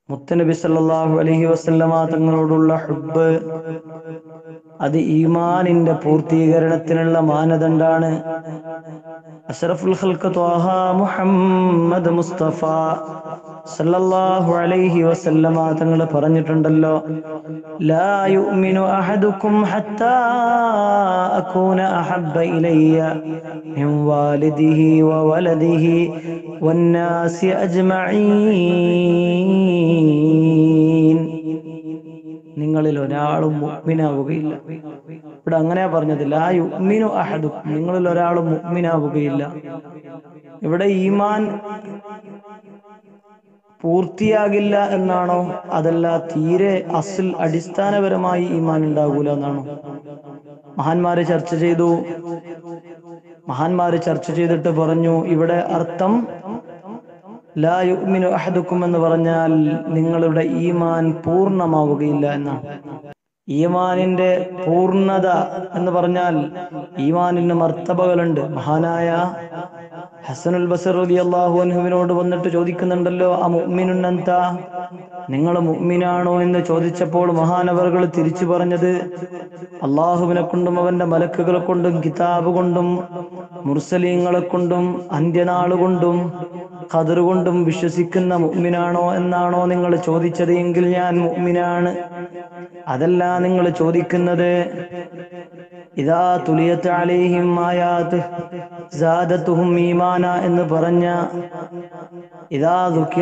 മുത്തനബി സല്ലല്ലാഹു അലൈഹി വസല്ലമ തങ്ങളോടുള്ള ഹുബ്ബ് അത് ഈമാനിന്റെ പൂർത്തീകരണത്തിനുള്ള മാനദണ്ഡാണ് അഷ്റഫുൽ ഖൽഖ് ത്വാഹ മുഹമ്മദ് മുസ്തഫ സല്ലല്ലാഹു അലൈഹി വസല്ലമ തങ്ങൾ പറഞ്ഞിട്ടുണ്ടല്ലോ ലാ യുഅ്മിനു അഹദുക്കും ഹത്താ അകൂന അഹബ്ബ ഇലയ്യ മിൻ വാലിദിഹി വവലദിഹി വന്നാസി അജ്മഈൻ നിങ്ങളിൽ ഒരാളും മുഅ്മിനാവുകയില്ല ഇവിടെ അങ്ങനെയാ പറഞ്ഞത് ലാ യുഅ്മിനു അഹദുക്കും നിങ്ങളിൽ ഒരാളും മുഅ്മിനാവുകയില്ല ഇവിടെ ഈമാൻ പൂർത്തിയാകില്ല എന്നാണോ അതല്ല തീരെ അസിൽ അടിസ്ഥാനപരമായി ഈമാൻ ഉണ്ടാകൂല എന്നാണോ മഹാന്മാര് ചർച്ച ചെയ്തു മഹാന്മാര് ചർച്ച ചെയ്തിട്ട് പറഞ്ഞു ഇവിടെ അർത്ഥം ലാ യുഅ്മിനു അഹദുക്കും എന്ന് പറഞ്ഞാൽ നിങ്ങളുടെ ഈമാൻ പൂർണ്ണമാവുകയില്ല എന്നാണ് ഈമാനിന്റെ പൂർണ്ണത എന്ന് പറഞ്ഞാൽ ഈമാനിന് മർത്തബകളുണ്ട് മഹാനായ ഹസനുൽ ബസർ റളിയല്ലാഹു അൻഹുവിനോട് വന്നിട്ട് ചോദിക്കുന്നുണ്ടല്ലോ ആ മുഅ്മിനുൻ അന്ത നിങ്ങൾ മുഅ്മിനാണോ എന്ന് ചോദിച്ചപ്പോൾ മഹാനവറുകൾ തിരിച്ചു പറഞ്ഞത് അള്ളാഹുവിനെ കൊണ്ടും അവന്റെ മലക്കുകളെ കൊണ്ടും കിതാബ് കൊണ്ടും മുർസലീങ്ങളെ കൊണ്ടും അന്ത്യനാൾ കൊണ്ടും ഖദർ കൊണ്ടും വിശ്വസിക്കുന്ന മുഅ്മിനാണോ എന്നാണോ നിങ്ങൾ ചോദിച്ചത് എങ്കിൽ ഞാൻ മുഅ്മിനാണ് അതല്ല നിങ്ങൾ ചോദിക്കുന്നത് ഇതാ തുലിയത്ത് അലൈഹിം ആയാത്ത് സാദത്തുഹും ഈമാന എന്ന് പറഞ്ഞ ഇതാ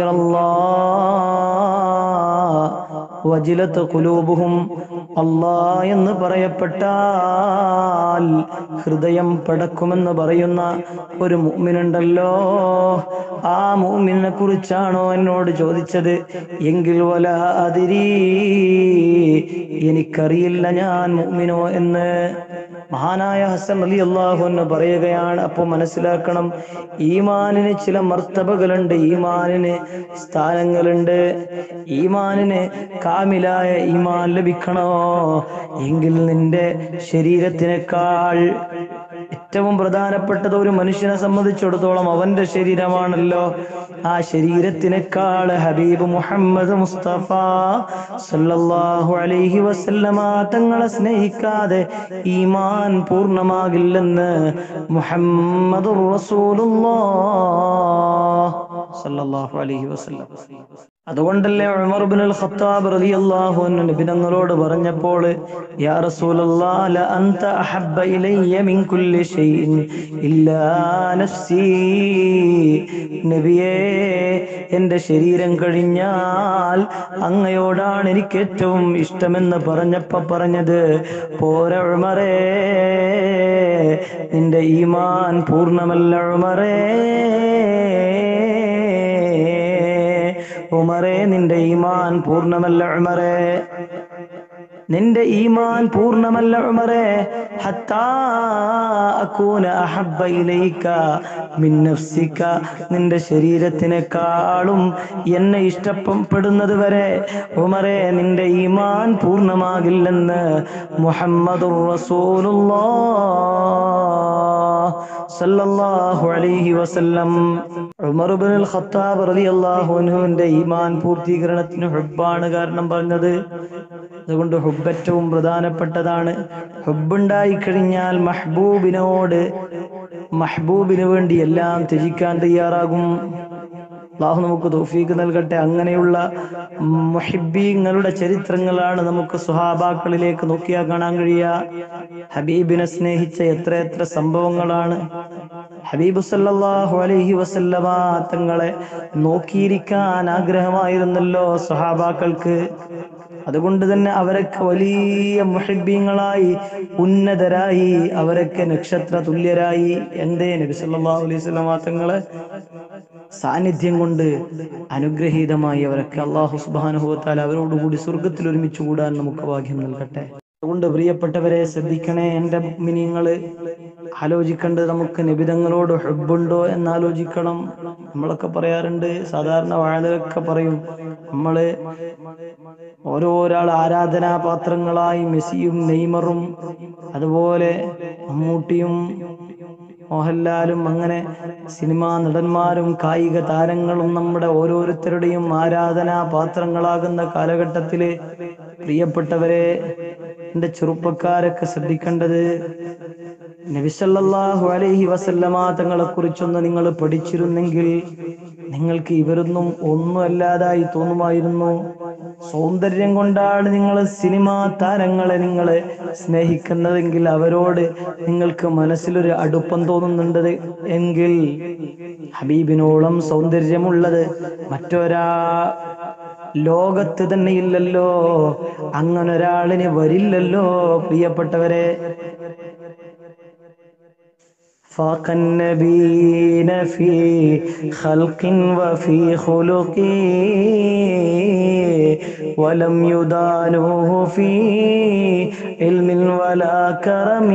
വജിലത്ത് കുലൂബുഹും അല്ലാ എന്ന് പറയപ്പെട്ടാൽ ഹൃദയം പടക്കുമെന്ന് പറയുന്ന ഒരു മുഅ്മിനുണ്ടല്ലോ ആ മുഅ്മിനെ കുറിച്ചാണോ എന്നോട് ചോദിച്ചത് എങ്കിൽ വല അതിരീ എനിക്കറിയില്ല ഞാൻ മുഅ്മിനോ എന്ന് മഹാനായ ഹസൻ അലി അള്ളാഹു എന്ന് പറയുകയാണ് അപ്പൊ മനസ്സിലാക്കണം ഈമാനിന് ചില മർത്തബകളുണ്ട് ഈമാനിന് സ്ഥാനങ്ങളുണ്ട് ഈമാനിന് കാമിലായ ഈമാൻ ലഭിക്കണോ എങ്കിൽ നിന്റെ ശരീരത്തിനേക്കാൾ ഏറ്റവും പ്രധാനപ്പെട്ടത് ഒരു മനുഷ്യനെ സംബന്ധിച്ചിടത്തോളം അവന്റെ ശരീരമാണല്ലോ ആ ശരീരത്തിനേക്കാൾ ഹബീബ് മുഹമ്മദ് മുസ്തഫ സല്ലല്ലാഹു അലൈഹി വസല്ലമ തങ്ങളെ സ്നേഹിക്കാതെ ഈമാൻ പൂർണ്ണമാകില്ലെന്ന് മുഹമ്മദ് സല്ലല്ലാഹു അലൈഹി വസല്ലം അതുകൊണ്ടല്ലേ ഉമർ ഇബ്നുൽ ഖത്താബ് റളിയല്ലാഹു അൻഹു നബി തങ്ങളോട് പറഞ്ഞപ്പോൾ യാ റസൂലല്ലാഹ് ല അൻത അഹബ്ബ ഇലയ്യ മിൻ കുല്ലി ഷൈഇൻ ഇല്ലാ നഫ്സി നബിയേ എൻ്റെ ശരീരം കഴിഞ്ഞാൽ അങ്ങയോടാണ് എനിക്ക് ഏറ്റവും ഇഷ്ടമെന്ന് പറഞ്ഞപ്പോ പറഞ്ഞത് പോര ഉമറേ നിന്റെ ഈമാൻ പൂർണ്ണമല്ല ഉമറേ ഉമറേ നിന്റെ ഈമാൻ പൂർണ്ണമല്ല ഉമറേ നിന്റെ ഈമാൻ പൂർണ്ണമല്ല ഉമറേ ഹത്താ അകൂന അഹബ്ബ ഇലൈക മിൻ നഫ്സിക നിന്റെ ശരീരത്തിനേക്കാളും എന്നെ ഇഷ്ടപ്പെടുന്നത് വരെ ഉമറേ നിന്റെ ഈമാൻ പൂർണ്ണമാകില്ലെന്ന് മുഹമ്മദുർ റസൂലുള്ളാഹ് സല്ലല്ലാഹു അലൈഹി വസല്ലം ഉമർ ഇബ്നുൽ ഖത്താബ് റളിയല്ലാഹു അൻഹുവിന്റെ ഈമാൻ പൂർത്തീകരണത്തിന് ഹുബ്ബാണ് കാരണം പറഞ്ഞത് അതുകൊണ്ട് ഹുബ് ഏറ്റവും പ്രധാനപ്പെട്ടതാണ് ഹുബുണ്ടായി കഴിഞ്ഞാൽ മഹ്ബൂബിനോട് മഹ്ബൂബിന് വേണ്ടി എല്ലാം ത്യജിക്കാൻ തയ്യാറാകും അള്ളാഹു നമുക്ക് തോഫീക്ക് നൽകട്ടെ അങ്ങനെയുള്ള മുഹിബീങ്ങളുടെ ചരിത്രങ്ങളാണ് നമുക്ക് സുഹാബാക്കളിലേക്ക് നോക്കിയാൽ കാണാൻ കഴിയുക ഹബീബിനെ സ്നേഹിച്ച എത്ര എത്ര സംഭവങ്ങളാണ് ഹബീബ് സല്ലല്ലാഹു അലൈഹി വസല്ലമ തങ്ങളെ നോക്കിയിരിക്കാൻ ആഗ്രഹമായിരുന്നല്ലോ സുഹാബാക്കൾക്ക് അതുകൊണ്ട് തന്നെ അവരൊക്കെ വലിയ മുഹിബീങ്ങളായി ഉന്നതരായി അവരൊക്കെ നക്ഷത്ര തുല്യരായി എന്തേ നബി സല്ലല്ലാഹു അലൈഹി വസല്ലമ തങ്ങളെ സാന്നിധ്യം കൊണ്ട് അനുഗ്രഹീതമായി അവരൊക്കെ അള്ളാഹു സുബാനുഭവത്താൽ അവരോടുകൂടി സ്വർഗത്തിൽ ഒരുമിച്ച് കൂടാൻ നമുക്ക് ഭാഗ്യം നൽകട്ടെ അതുകൊണ്ട് പ്രിയപ്പെട്ടവരെ ശ്രദ്ധിക്കണേ എൻ്റെ മിനിങ്ങള് ആലോചിക്കേണ്ടത് നമുക്ക് നിബിതങ്ങളോട് ഹെബുണ്ടോ എന്ന് ആലോചിക്കണം നമ്മളൊക്കെ പറയാറുണ്ട് സാധാരണ വാഴലൊക്കെ പറയും നമ്മള് ഓരോരാൾ ആരാധനാപാത്രങ്ങളായി മെസ്സിയും നെയ്മറും അതുപോലെ മമ്മൂട്ടിയും മോഹൻലാലും അങ്ങനെ സിനിമാ നടന്മാരും കായിക താരങ്ങളും നമ്മുടെ ഓരോരുത്തരുടെയും ആരാധനാ പാത്രങ്ങളാകുന്ന കാലഘട്ടത്തില് പ്രിയപ്പെട്ടവരെ എന്റെ ചെറുപ്പക്കാരൊക്കെ ശ്രദ്ധിക്കേണ്ടത് നബിസല്ലാഹു അലൈഹി വസല്ലമ തങ്ങളെ കുറിച്ചൊന്ന് നിങ്ങൾ പഠിച്ചിരുന്നെങ്കിൽ നിങ്ങൾക്ക് ഇവരൊന്നും ഒന്നുമല്ലാതായി തോന്നുമായിരുന്നു സൗന്ദര്യം കൊണ്ടാണ് നിങ്ങൾ സിനിമാ താരങ്ങളെ നിങ്ങൾ സ്നേഹിക്കുന്നതെങ്കിൽ അവരോട് നിങ്ങൾക്ക് മനസ്സിലൊരു അടുപ്പം തോന്നുന്നുണ്ട് എങ്കിൽ ഹബീബിനോളം സൗന്ദര്യമുള്ളത് മറ്റൊരാ ലോകത്ത് തന്നെ ഇല്ലല്ലോ അങ്ങനെ ഒരാളിന് വരില്ലല്ലോ പ്രിയപ്പെട്ടവരെ فاق النبيين في خلق وفي خلق ولم يدانوه في علم ولا كرم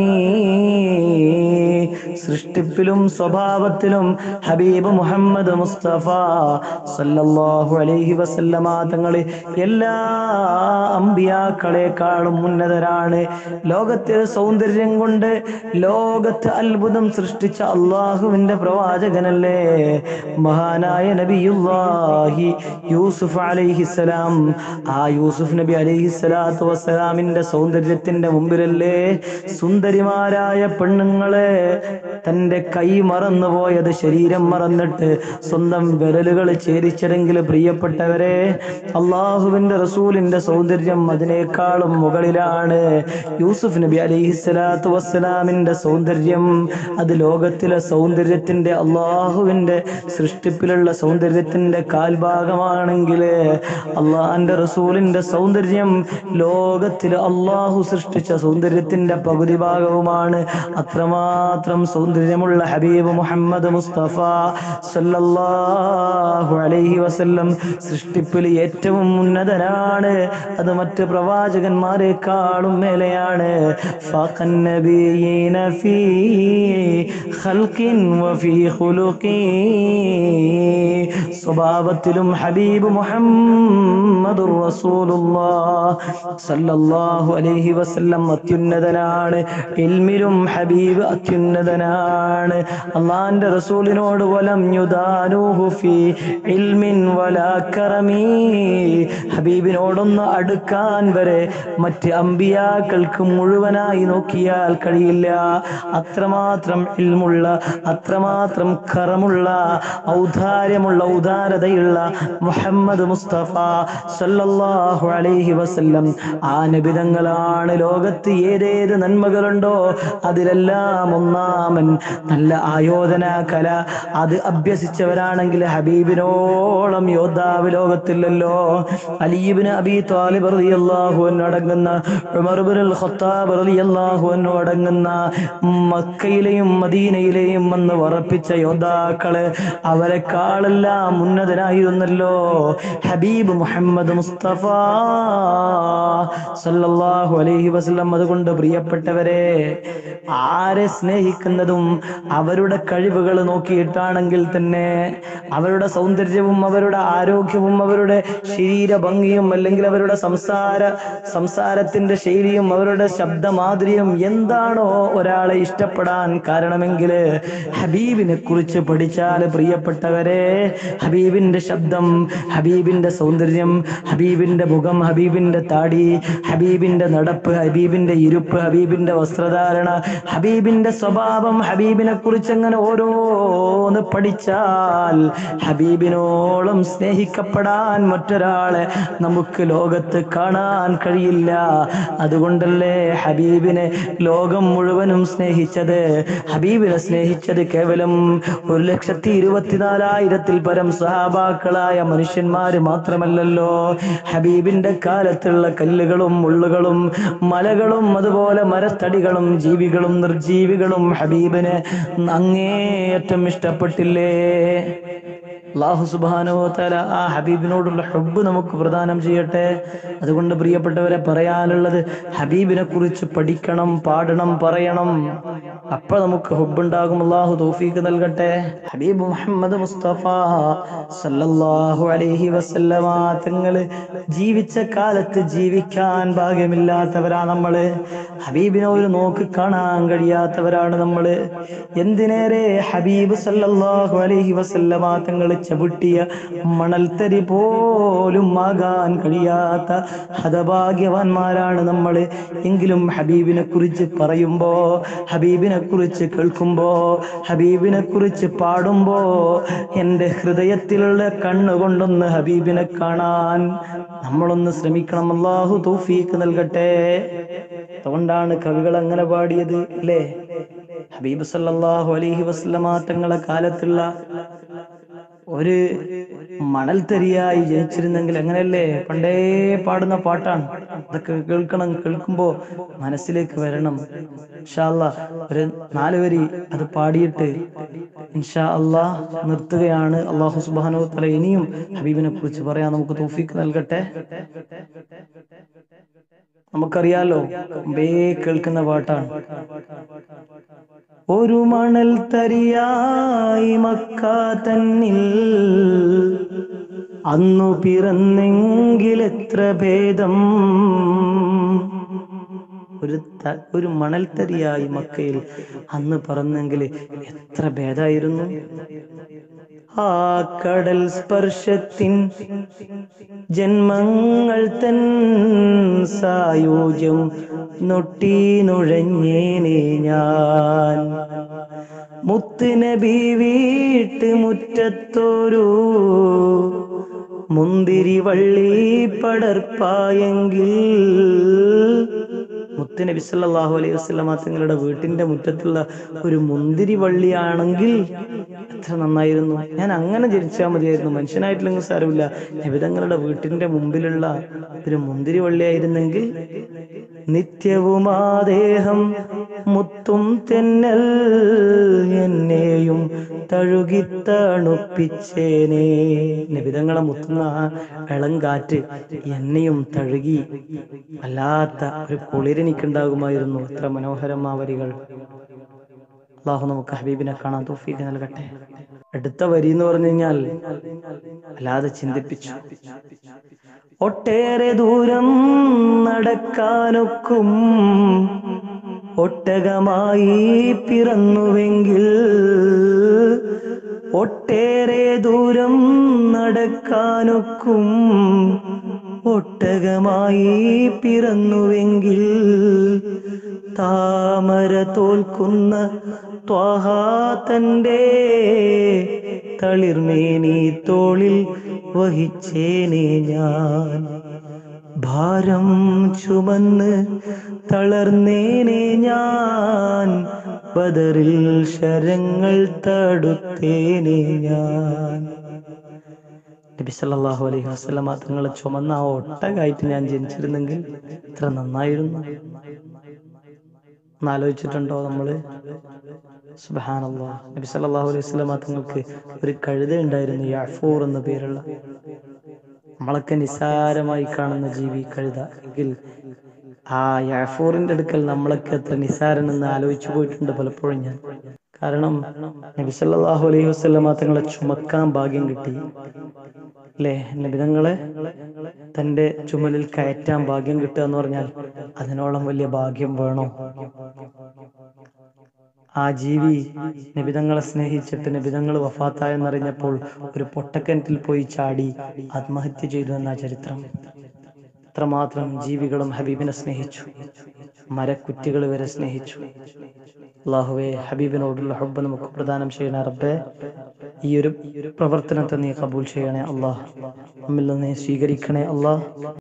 സൃഷ്ടിപ്പിലും സ്വഭാവത്തിലും ഹബീബ് മുഹമ്മദ് മുസ്തഫ സല്ലല്ലാഹു അലൈഹി വസല്ലമ തങ്ങളെ എല്ലാ അമ്പിയാക്കളെക്കാളും ഉന്നതരാണ് ലോകത്തെ സൗന്ദര്യം കൊണ്ട് ലോകത്ത് അത്ഭുതം സൃഷ്ടിച്ച അള്ളാഹുവിന്റെ പ്രവാചകനല്ലേ മഹാനായ നബിയുല്ലാഹി യൂസുഫ് അലൈഹിസ്സലാം ആ യൂസുഫ് നബി അലൈഹിസ്സലാത്തു വസ്സലാമിന്റെ സൗന്ദര്യത്തിന്റെ മുമ്പിലല്ലേ സുന്ദരിമാരായ പെണ്ണുങ്ങളെ തന്റെ കൈ മറന്നുപോയത് ശരീരം മറന്നിട്ട് സ്വന്തം വിരലുകൾ ചേരിച്ചതെങ്കിൽ പ്രിയപ്പെട്ടവരെ അള്ളാഹുവിന്റെ റസൂലിന്റെ സൗന്ദര്യം അതിനേക്കാളും മുകളിലാണ് യൂസുഫ് നബി അലിഹിസ്സലാത്തു വസ്സലാമിന്റെ സൗന്ദര്യം അത് ലോകത്തിലെ സൗന്ദര്യത്തിന്റെ അള്ളാഹുവിന്റെ സൃഷ്ടിപ്പിലുള്ള സൗന്ദര്യത്തിന്റെ കാൽഭാഗമാണെങ്കിൽ അള്ളാഹിന്റെ റസൂലിന്റെ സൗന്ദര്യം ലോകത്തിൽ അള്ളാഹു സൃഷ്ടിച്ച സൗന്ദര്യത്തിന്റെ പകുതി ഭാഗവുമാണ് അത്രമാത്രം സൗന്ദര്യമുള്ള ഹബീബ് മുഹമ്മദ് മുസ്തഫ സല്ലല്ലാഹു അലൈഹി വസല്ലം സൃഷ്ടിപ്പിൽ ഏറ്റവും ഉന്നതനാണ് അത് മറ്റ് പ്രവാചകന്മാരെക്കാളും മേലെയാണ് ഫഖൻ നബിയീന ഫീ ഖൽഖിൻ വഫീ ഖുലുഖി സ്വഭാവത്തിലും ഹബീബ് മുഹമ്മദുർ റസൂലുള്ളാഹ് സല്ലല്ലാഹു അലൈഹി വസല്ലം അത്യുന്നതനാണ് ഇൽമിലും ഹബീബ് അത്യുന്നതനാണ് അള്ളാന്റെ റസൂലിനോട് വലം യുദാനൂഹു ഫീ ഇൽമിൻ വലാ കറമീ ഹബീബിനോടൊന്ന് അടുക്കാൻ വരെ മറ്റ് അമ്പിയാക്കൾക്ക് മുഴുവനായി നോക്കിയാൽ കഴിയില്ല അത്രമാത്രം ഇൽമുള്ള അത്രമാത്രം കറമുള്ള ഔദാര്യമുള്ള ഉദാരതയുള്ള മുഹമ്മദ് മുസ്തഫ സല്ലല്ലാഹു അലൈഹി വസല്ലം ആ നബിതങ്ങളാണ് ലോകത്ത് ഏതേത് നന്മകളുണ്ടോ അതിലെല്ലാം ഒന്നാമൻ നല്ല ആയോധന കല അത് അഭ്യസിച്ചവരാണെങ്കിൽ ഹബീബിനോളം യോദ്ധാവ് ലോകത്തില്ലല്ലോ അലീബിന് അബി താലിബ് റളിയല്ലാഹു അൻഹു അടങ്ങുന്ന ഉമർ ഇബ്നുൽ ഖത്താബ് റളിയല്ലാഹു അൻഹു അടങ്ങുന്ന മക്കയിലെയും മദീനയിലെയും വന്ന് വറപ്പിച്ച യോദ്ധാക്കള് അവരെക്കാളെല്ലാം ഉന്നതനായിരുന്നല്ലോ ഹബീബ് മുഹമ്മദ് മുസ്തഫ സല്ലല്ലാഹു അലൈഹി വസല്ലം അതുകൊണ്ട് പ്രിയപ്പെട്ടവരെ ആരെ സ്നേഹിക്കുന്നതും അവരുടെ കഴിവുകൾ നോക്കിയിട്ടാണെങ്കിൽ തന്നെ അവരുടെ സൗന്ദര്യവും അവരുടെ ആരോഗ്യവും അവരുടെ ശരീര ഭംഗിയും അല്ലെങ്കിൽ അവരുടെ സംസാര സംസാരത്തിന്റെ ശൈലിയും അവരുടെ ശബ്ദമാധുര്യം എന്താണോ ഒരാളെ ഇഷ്ടപ്പെടാൻ കാരണമെങ്കിൽ ഹബീബിനെ കുറിച്ച് പഠിച്ചാൽ പ്രിയപ്പെട്ടവരെ ഹബീബിന്റെ ശബ്ദം ഹബീബിന്റെ സൗന്ദര്യം ഹബീബിന്റെ മുഖം ഹബീബിന്റെ താടി ഹബീബിന്റെ നടപ്പ് ഹബീബിന്റെ ഇരുപ്പ് ഹബീബിന്റെ വസ്ത്രധാരണ ഹബീബിന്റെ സ്വഭാവം ഹബീബിനെ കുറിച്ച് അങ്ങനെ ഓരോന്ന് പഠിച്ചാൽ ഹബീബിനോളം സ്നേഹിക്കപ്പെടാൻ മറ്റൊരാളെ നമുക്ക് ലോകത്ത് കാണാൻ കഴിയില്ല അതുകൊണ്ടല്ലേ ഹബീബിനെ ലോകം മുഴുവനും സ്നേഹിച്ചത് ഹബീബിനെ സ്നേഹിച്ചത് കേവലം ഒരു ലക്ഷത്തി ഇരുപത്തിനാലായിരത്തിൽ പരം സഹാബാക്കളായ മനുഷ്യന്മാര് മാത്രമല്ലല്ലോ ഹബീബിന്റെ കാലത്തുള്ള കല്ലുകളും മുള്ളുകളും മലകളും അതുപോലെ മരത്തടികളും ജീവികളും നിർജീവികളും ഹബീബിന് അങ്ങേയറ്റം ഇഷ്ടപ്പെട്ടില്ലേ അള്ളാഹു സുബാനോ തല ആ ഹബീബിനോടുള്ള ഹബ്ബ് നമുക്ക് പ്രദാനം ചെയ്യട്ടെ അതുകൊണ്ട് പ്രിയപ്പെട്ടവരെ പറയാനുള്ളത് ഹബീബിനെ കുറിച്ച് പഠിക്കണം പാടണം പറയണം അപ്പൊ നമുക്ക് ഹുബുണ്ടാകും അള്ളാഹു തൗഫീഖ് നൽകട്ടെ ഹബീബ് മുഹമ്മദ് മുസ്തഫ സല്ലല്ലാഹു അലൈഹി വസല്ലമ തങ്ങള് ജീവിച്ച കാലത്ത് ജീവിക്കാൻ ഭാഗ്യമില്ലാത്തവരാ നമ്മള് ഹബീബിനെ ഒരു നോക്ക് കാണാൻ കഴിയാത്തവരാണ് നമ്മള് എന്തിനേറെ ഹബീബ് സല്ലല്ലാഹു അലൈഹി വസല്ലമ തങ്ങൾ ചവിട്ടിയ മണൽത്തരി പോലും ആകാൻ കഴിയാത്ത ഹതഭാഗ്യവാന്മാരാണ് നമ്മള് എങ്കിലും ഹബീബിനെ കുറിച്ച് പറയുമ്പോ ഹബീബിനെ കുറിച്ച് കേൾക്കുമ്പോ ഹബീബിനെ കുറിച്ച് പാടുമ്പോ എൻ്റെ ഹൃദയത്തിലുള്ള കണ്ണുകൊണ്ടൊന്ന് ഹബീബിനെ കാണാൻ നമ്മളൊന്ന് ശ്രമിക്കണം അല്ലാഹു തൗഫീഖ് നൽകട്ടെ അതുകൊണ്ടാണ് കവികൾ അങ്ങനെ പാടിയത് അല്ലേ ഹബീബ് സല്ലല്ലാഹു അലൈഹി വസല്ലമ തങ്ങളെ കാലത്തുള്ള ഒരു മണൽത്തരിയായി ജനിച്ചിരുന്നെങ്കിൽ അങ്ങനെയല്ലേ പണ്ടേ പാടുന്ന പാട്ടാണ് അതൊക്കെ കേൾക്കണം കേൾക്കുമ്പോ മനസ്സിലേക്ക് വരണം ഇൻഷാ അല്ലാ ഒരു നാല് വരി അത് പാടിയിട്ട് ഇൻഷാ അല്ലാ നിർത്തുകയാണ് അള്ളാഹു സുബാനോ തല ഇനിയും ഹബീബിനെ കുറിച്ച് പറയാൻ നമുക്ക് തോഫിക്ക് നൽകട്ടെ നമുക്കറിയാലോ മുമ്പേ കേൾക്കുന്ന പാട്ടാണ് ഒരു മണൽ തരിയായി മക്ക തന്നിൽ അന്നു പിറന്നെങ്കിൽ എത്ര ഭേദം ഒരു ത- ഒരു മണൽത്തരിയായി മക്കയിൽ അന്ന് പറന്നെങ്കിൽ എത്ര ഭേദായിരുന്നു ആ കടൽ സ്പർശത്തിൻ ജന്മങ്ങൾ തൻ സായോജ്യം നൊട്ടി നുഴഞ്ഞേനെ ഞാൻ മുത്തുനബി വീട്ട് മുറ്റത്തോരു മുന്തിരി വള്ളി പടർപ്പായെങ്കിൽ മുത്തുനബി സല്ലല്ലാഹു അലൈഹി വസല്ലമ തങ്ങളുടെ വീട്ടിന്റെ മുറ്റത്തുള്ള ഒരു മുന്തിരി വള്ളിയാണെങ്കിൽ എത്ര നന്നായിരുന്നു ഞാൻ അങ്ങനെ ജനിച്ചാൽ മതിയായിരുന്നു മനുഷ്യനായിട്ടില്ലെങ്കിൽ സാരമില്ല നബിതങ്ങളുടെ വീട്ടിന്റെ മുമ്പിലുള്ള ഒരു മുന്തിരി വള്ളിയായിരുന്നെങ്കിൽ നിത്യവും ആ ദേഹം മുത്തും തെന്നൽ എന്നെയും തഴുകി തണുപ്പിച്ചേനെ നബിതങ്ങളെ മുത്തുന്ന ആ ഇളം കാറ്റ് എന്നെയും തഴുകി വല്ലാത്ത ഒരു കുളിരെനിക്കുണ്ടാകുമായിരുന്നു എത്ര മനോഹരമാ വരികൾ അള്ളാഹു നമുക്ക് ഹബീബിനെ കാണാൻ തോഫീക്ക് നൽകട്ടെ അടുത്ത വരി എന്ന് പറഞ്ഞു കഴിഞ്ഞാൽ അല്ലാതെ ചിന്തിപ്പിച്ചു ഒട്ടേറെ ദൂരം നടക്കാനൊക്കും ഒട്ടകമായി പിറന്നുവെങ്കിൽ ഒട്ടേറെ ദൂരം നടക്കാനൊക്കും ഒട്ടകമായി പിറന്നുവെങ്കിൽ താമര തോൽക്കുന്ന ത്വാഹ തന്റെ തളിർമേനി തോളിൽ വഹിച്ചേനെ ഞാൻ ഭാരം ചുമന്ന് തളർന്നേനെ ഞാൻ ബദറിൽ ശരങ്ങൾ തടുത്തേനെ ഞാൻ നബി സല്ലല്ലാഹു അലൈഹി വസല്ലമ തങ്ങളെ ചുമന്ന ആ ഒട്ടകായിട്ട് ഞാൻ ജനിച്ചിരുന്നെങ്കിൽ ഇത്ര നന്നായിരുന്നു ഒന്ന് ആലോചിച്ചിട്ടുണ്ടോ നമ്മള് സുബ്ഹാനല്ലാഹ് നബി സല്ലല്ലാഹു അലൈഹി വസല്ലമ തങ്ങൾക്ക് ഒരു കഴുത ഉണ്ടായിരുന്നു യാഫൂർ എന്ന പേരുള്ള നമ്മളൊക്കെ നിസാരമായി കാണുന്ന ജീവി കഴുത എങ്കിൽ ആ യാഫൂറിന്റെ അടുക്കൽ നമ്മളൊക്കെ എത്ര നിസാരനെന്ന് ആലോചിച്ചു പോയിട്ടുണ്ട് പലപ്പോഴും ഞാൻ കാരണം നബി സല്ലല്ലാഹു അലൈഹി വസല്ലമ തങ്ങളെ ചുമക്കാൻ ഭാഗ്യം കിട്ടി അല്ലേ നബിതങ്ങളെ തന്റെ ചുമലിൽ കയറ്റാൻ ഭാഗ്യം കിട്ടുക എന്ന് പറഞ്ഞാൽ അതിനോളം വലിയ ഭാഗ്യം വേണോ ആ ജീവി നബിതങ്ങളെ സ്നേഹിച്ചിട്ട് നബിതങ്ങൾ വഫാത്തായെന്നറിഞ്ഞപ്പോൾ ഒരു പൊട്ടക്കിണറ്റിൽ പോയി ചാടി ആത്മഹത്യ ചെയ്തു എന്ന ചരിത്രം അത്രമാത്രം ജീവികളും ഹബീബിനെ സ്നേഹിച്ചു മരക്കുറ്റികൾ വരെ സ്നേഹിച്ചു അള്ളാഹുവെ ഹബീബിനോടുള്ള ഹബ്ബ് നമുക്ക് പ്രദാനം ചെയ്യണേ റബ്ബേ ഈ ഒരു പ്രവർത്തനത്തെ നീ കബൂൽ ചെയ്യണേ അള്ളാഹ് നമ്മിൽ നിന്ന് സ്വീകരിക്കണേ അള്ളാഹ്